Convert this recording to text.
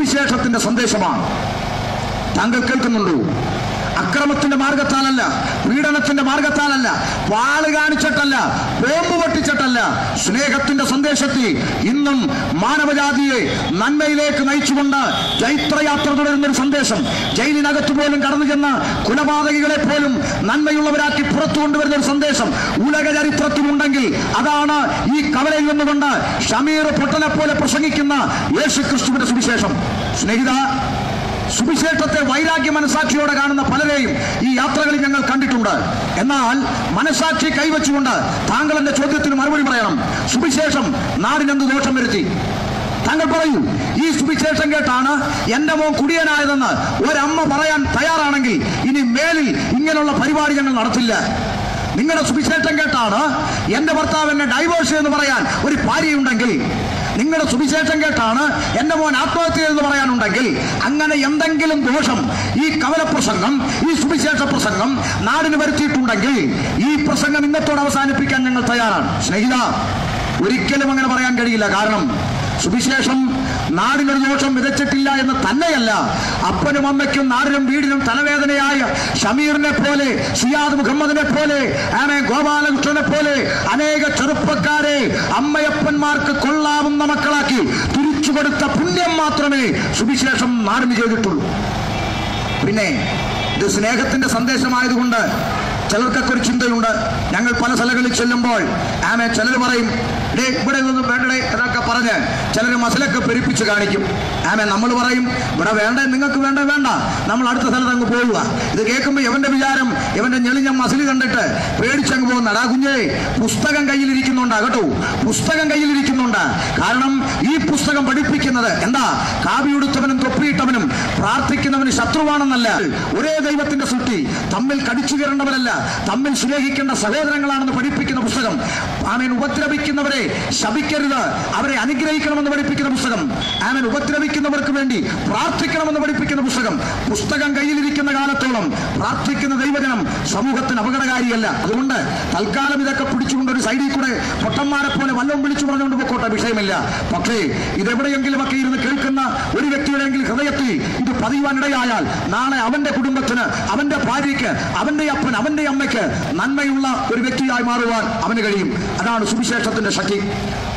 സുവിശേഷത്തിന്റെ സന്ദേശമാണ് താങ്കൾ കേൾക്കുന്നുണ്ടോ അക്രമത്തിന്റെ മാർഗത്താലല്ല പീഡനത്തിന്റെ മാർഗത്താലല്ല വാള് കാണിച്ചിട്ടല്ല ബോംബ് പൊട്ടിച്ചിട്ടല്ല സ്നേഹത്തിന്റെ സന്ദേശത്തിൽ ഇന്നും മാനവജാതിയെ നന്മയിലേക്ക് നയിച്ചുകൊണ്ട് ജൈത്രയാത്ര തുടരുന്ന ഒരു സന്ദേശം ജയിലിനകത്ത് പോലും കടന്നു ചെന്ന് കുലപാതകികളെ പോലും നന്മയുള്ളവരാക്കി പുറത്തു കൊണ്ടുവരുന്ന ഒരു സന്ദേശം ഉലക ചരിത്രത്തിലുണ്ടെങ്കിൽ അതാണ് ഈ കവലയിൽ നിന്നുകൊണ്ട് ഷമീർ പൊട്ടനെ പോലെ പ്രസംഗിക്കുന്ന യേശു ക്രിസ്തുവിന്റെ സുവിശേഷം സ്നേഹിത സുവിശേഷത്തെ വൈരാഗ്യ മനസാക്ഷിയോടെ കാണുന്ന പലരെയും ഈ യാത്രകളിൽ ഞങ്ങൾ കണ്ടിട്ടുണ്ട് എന്നാൽ മനസാക്ഷി കൈവച്ചുകൊണ്ട് താങ്കൾ എന്റെ ചോദ്യത്തിന് മറുപടി പറയണം സുവിശേഷം നാടിനെന്ത് ദോഷം വരുത്തി താങ്കൾ പറയൂ ഈ സുവിശേഷം കേട്ടാണ് എന്റെ മോൻ കുടിയനായതെന്ന് ഒരമ്മ പറയാൻ തയ്യാറാണെങ്കിൽ ഇനി മേലിൽ ഇങ്ങനെയുള്ള പരിപാടി ഞങ്ങൾ നടത്തില്ല നിങ്ങളുടെ സുവിശേഷം കേട്ടാണ് എന്റെ ഭർത്താവ് എന്നെ ഡൈവേഴ്സ് എന്ന് പറയാൻ ഒരു ഭാര്യയുണ്ടെങ്കിൽ നിങ്ങളുടെ സുവിശേഷം കേട്ടാണ് എന്റെ മോൻ ആത്മഹത്യ എന്ന് പറയാനുണ്ടെങ്കിൽ അങ്ങനെ എന്തെങ്കിലും ദോഷം ഈ കവല പ്രസംഗം ഈ സുവിശേഷ പ്രസംഗം നാടിന് വരുത്തിയിട്ടുണ്ടെങ്കിൽ ഈ പ്രസംഗം ഇന്നത്തോടെ അവസാനിപ്പിക്കാൻ ഞങ്ങൾ തയ്യാറാണ് സ്നേഹിത ഒരിക്കലും അങ്ങനെ പറയാൻ കഴിയില്ല കാരണം സുവിശേഷം നാടിനൊരു ദോഷം വിതച്ചിട്ടില്ല എന്ന് തന്നെയല്ല അപ്പനും അമ്മയ്ക്കും നാടിനും വീടിനും തലവേദനയായ ഷമീറിനെ പോലെ സിയാദ് മുഹമ്മദിനെ പോലെ ആമേ ഗോപാലകൃഷ്ണനെ പോലെ അനേക ചെറുപ്പക്കാരെ അമ്മയപ്പന്മാർക്ക് കൊള്ളാവുന്ന മക്കളാക്കി തിരിച്ചു കൊടുത്ത പുണ്യം മാത്രമേ സുവിശേഷം നാടിന് ചെയ്തിട്ടുള്ളൂ പിന്നെ ഇത് സ്നേഹത്തിന്റെ സന്ദേശമായതുകൊണ്ട് ചിലർക്കൊക്കെ ഒരു ചിന്തയുണ്ട് ഞങ്ങൾ പല സ്ഥലങ്ങളിൽ ചെല്ലുമ്പോൾ ആമേ ചിലർ പറയും ഡേ ഇവിടെ ഒന്നും വേണ്ടടേ എന്നൊക്കെ പറഞ്ഞ് ചിലർ മസിലൊക്കെ പെരുപ്പിച്ച് കാണിക്കും ആമേ നമ്മൾ പറയും ഇവിടെ വേണ്ട നിങ്ങൾക്ക് വേണ്ട വേണ്ട നമ്മൾ അടുത്ത സ്ഥലത്ത് അങ്ങ് പോവുക ഇത് കേൾക്കുമ്പോൾ ഇവന്റെ വിചാരം ഇവന്റെ ഞെളിഞ്ഞ മസിൽ കണ്ടിട്ട് പേടിച്ചങ്ങ് പോകുന്നടാ കുഞ്ഞേ പുസ്തകം കയ്യിലിരിക്കുന്നുണ്ടാ കേട്ടോ പുസ്തകം കയ്യിലിരിക്കുന്നുണ്ട് കാരണം ഈ പുസ്തകം പഠിപ്പിക്കുന്നത് എന്താ കാവിയുടുത്തവനും തൊപ്പിയിട്ടവനും പ്രാർത്ഥിക്കുന്നവന് ശത്രുവാണെന്നല്ല ഒരേ ദൈവത്തിന്റെ സൃഷ്ടി തമ്മിൽ കടിച്ചു കയറേണ്ടവരല്ല തമ്മിൽ സ്നേഹിക്കേണ്ട സഹോദരങ്ങളാണെന്ന് പഠിപ്പിക്കുന്ന പുസ്തകം ആമേൻ ഉപദ്രവിക്കുന്നവരെ ശപിക്കരുത് അവരെ അനുഗ്രഹിക്കണമെന്ന് പഠിപ്പിക്കുന്ന പുസ്തകം ആമേൻ ഉപദ്രവിക്കുന്നവർക്ക് വേണ്ടി പ്രാർത്ഥിക്കണമെന്ന് പഠിപ്പിക്കുന്ന പുസ്തകം പുസ്തകം കയ്യിലിരിക്കുന്ന കാലത്തോളം പ്രാർത്ഥിക്കുന്ന ദൈവജനം സമൂഹത്തിന് അപകടകാരിയല്ല അതുകൊണ്ട് തൽക്കാലം ഇതൊക്കെ പിടിച്ചുകൊണ്ട് ഒരു സൈഡിൽ കൂടെ പൊട്ടന്മാരെ പോലെ വല്ലതും വിളിച്ചു പറഞ്ഞുകൊണ്ട് പൊക്കോട്ടെ വിഷയമില്ല പക്ഷേ ഇതെവിടെയെങ്കിലും ഒക്കെ ഇരുന്ന് കേൾക്കുന്ന ഒരു വ്യക്തിയുടെയെങ്കിലും ഹൃദയത്തിൽ ഇത് പതിയുവാനിടയായാൽ നാളെ അവന്റെ കുടുംബത്തിന് അവന്റെ ഭാര്യയ്ക്ക് അവന്റെ അപ്പൻ അവന്റെ അമ്മയ്ക്ക് നന്മയുള്ള ഒരു വ്യക്തിയായി മാറുവാൻ അവന് കഴിയും അതാണ് സുവിശേഷത്തിന്റെ ശക്തി